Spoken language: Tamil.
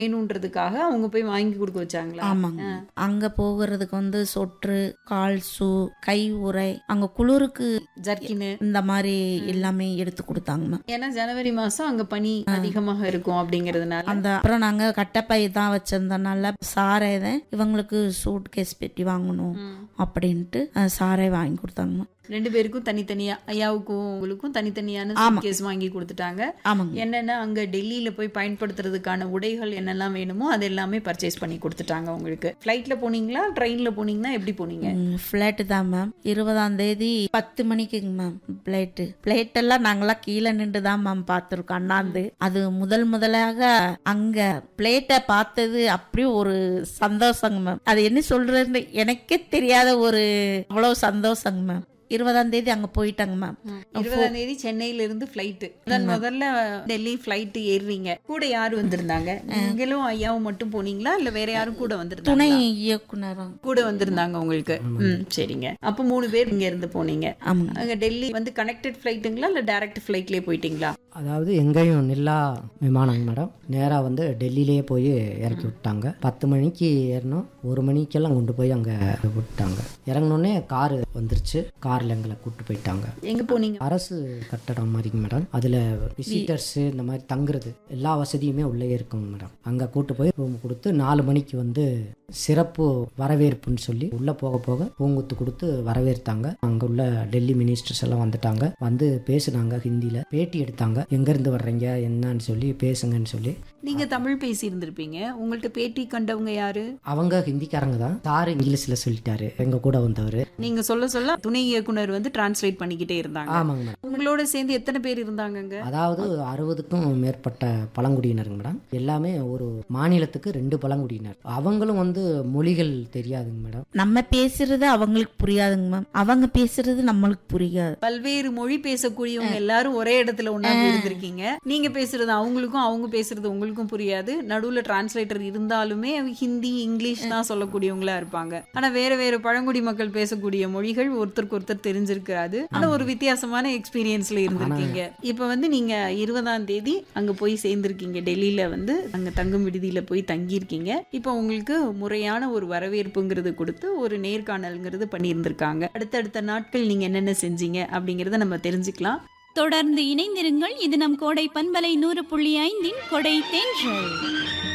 வேணுன்றதுக்காக அவங்க போய் வாங்கி கொடுக்க வச்சாங்களா ஆமாங்க அங்க போகிறதுக்கு வந்து சொற்று கால் ஷூ கை உறை அங்க குளிருக்கு ஜர்க்கின்னு இந்த மாதிரி எல்லாமே எடுத்து கொடுத்தாங்க மேம் ஏன்னா ஜனவரி மாசம் அங்க பனி அதிகமாக இருக்கும் அப்படிங்கறதுனால அந்த அப்புறம் நாங்க கட்டப்பை தான் வச்சிருந்தனால சாரை தான் இவங்களுக்கு சூட் கேஸ் பெட்டி வாங்கணும் ம். அப்படின்ட்டு அஹ், சாரை வாங்கி கொடுத்தாங்க மேம். ரெண்டு பேருக்கும் தனித்தனியா ஐயாவுக்கும் உங்களுக்கும் தனித்தனியான ஆமா. கேஸ் வாங்கி கொடுத்துட்டாங்க ஆமாங்க என்னென்ன அங்க டெல்லியில போய் பயன்படுத்துறதுக்கான உடைகள் என்னெல்லாம் வேணுமோ அது எல்லாமே பர்ச்சேஸ் பண்ணி கொடுத்துட்டாங்க உங்களுக்கு ஃப்ளைட்ல போனீங்களா ட்ரெயின்ல போனீங்கன்னா எப்படி போனீங்க ஃப்ளைட்டு தான் மேம் இருபதாம் தேதி பத்து மணிக்குங்க மேம் ஃப்ளைட்டு ஃப்ளைட் எல்லாம் நாங்களாம் கீழே நின்று தான் மேம் பார்த்துருக்கோம் அண்ணாந்து அது முதல் முதலாக அங்க பிளேட்டை பார்த்தது அப்படியே ஒரு சந்தோஷங்க மேம் அது என்ன சொல்றதுன்னு எனக்கே தெரியாத ஒரு அவ்வளவு சந்தோஷங்க மேம் இருபதாம் தேதி அங்க போயிட்டாங்க மேம் இருபதாம் தேதி சென்னையில இருந்து ஃபிளைட் முதல் முதல்ல டெல்லி ஃபிளைட் ஏறுறீங்க கூட யார் வந்திருந்தாங்க நீங்களும் ஐயாவும் மட்டும் போனீங்களா இல்ல வேற யாரும் கூட வந்திருந்தாங்க துணை இயக்குனரும் கூட வந்திருந்தாங்க உங்களுக்கு ம் சரிங்க அப்போ மூணு பேர் இங்க இருந்து போனீங்க ஆமாங்க அங்க டெல்லி வந்து கனெக்டட் ஃபிளைட்டுங்களா இல்ல டைரக்ட் ஃபிளைட்லயே போயிட்டீங்களா அதாவது எங்கேயும் நில்லா விமானங்க மேடம் நேராக வந்து டெல்லியிலேயே போய் இறக்கி விட்டாங்க பத்து மணிக்கு ஏறினோம் ஒரு மணிக்கெல்லாம் கொண்டு போய் அங்கே விட்டாங்க இறங்கினோடனே காரு வந்துருச்சு காரில் எங்களை கூப்பிட்டு போயிட்டாங்க எங்க போனீங்க அரசு கட்டடம் மாதிரிங்க மேடம் அதில் விசிட்டர்ஸு இந்த மாதிரி தங்குறது எல்லா வசதியுமே உள்ளே இருக்குங்க மேடம் அங்கே கூட்டு போய் ரூம் கொடுத்து நாலு மணிக்கு வந்து சிறப்பு வரவேற்புன்னு சொல்லி உள்ளே போக போக பூங்குத்து கொடுத்து வரவேற்றாங்க அங்கே உள்ள டெல்லி மினிஸ்டர்ஸ் எல்லாம் வந்துட்டாங்க வந்து பேசுனாங்க ஹிந்தியில் பேட்டி எடுத்தாங்க எங்கேருந்து வர்றீங்க என்னன்னு சொல்லி பேசுங்கன்னு சொல்லி நீங்க தமிழ் பேசி இருந்திருப்பீங்க உங்கள்ட்ட பேட்டி கண்டவங்க யாரு அவங்க ஹிந்திக்காரங்க தான் சார் இங்கிலீஷில் சொல்லிட்டாரு எங்கள் கூட வந்தவர் நீங்க சொல்ல சொல்ல துணை இயக்குனர் வந்து டிரான்ஸ்லேட் பண்ணிக்கிட்டே இருந்தாங்க ஆமாங்க மேடம் உங்களோட சேர்ந்து எத்தனை பேர் இருந்தாங்கங்க அதாவது அறுபதுக்கும் மேற்பட்ட பழங்குடியினருங்க மேடம் எல்லாமே ஒரு மாநிலத்துக்கு ரெண்டு பழங்குடியினர் அவங்களும் வந்து மொழிகள் தெரியாதுங்க மேடம் நம்ம பேசுறது அவங்களுக்கு புரியாதுங்க மேம் அவங்க பேசுறது நம்மளுக்கு புரியாது பல்வேறு மொழி பேசக்கூடியவங்க எல்லாரும் ஒரே இடத்துல ஒண்ணாந்து இருந்திருக்கீங்க நீங்க பேசுறது அவங்களுக்கும் அவங்க பேசுறது உங்களுக்கும் புரியாது நடுவுல டிரான்ஸ்லேட்டர் இருந்தாலுமே ஹிந்தி இங்கிலீஷ் தான் சொல்லக்கூடியவங்களா இருப்பாங்க ஆனா வேற வேற பழங்குடி மக்கள் பேசக்கூடிய மொழிகள் ஒருத்தருக்கு ஒருத்தர் தெரிஞ்சிருக்காது ஆனா ஒரு வித்தியாசமான எக்ஸ்பீரியன்ஸ்ல இருந்திருக்கீங்க இப்ப வந்து நீங்க இருபதாம் தேதி அங்க போய் சேர்ந்திருக்கீங்க டெல்லியில வந்து அங்க தங்கும் விடுதியில போய் தங்கியிருக்கீங்க இப்போ உங்களுக்கு முறையான ஒரு வரவேற்புங்கிறது கொடுத்து ஒரு நேர்காணல்ங்கிறது பண்ணியிருந்திருக்காங்க அடுத்தடுத்த நாட்கள் நீங்க என்னென்ன செஞ்சீங்க அப்படிங்கறத நம்ம தெரிஞ்சுக்கலாம் தொடர்ந்து இணைந்திருங்கள் இது நம் கோடை பண்பலை நூறு புள்ளி ஐந்தின் கொடை தென்றல்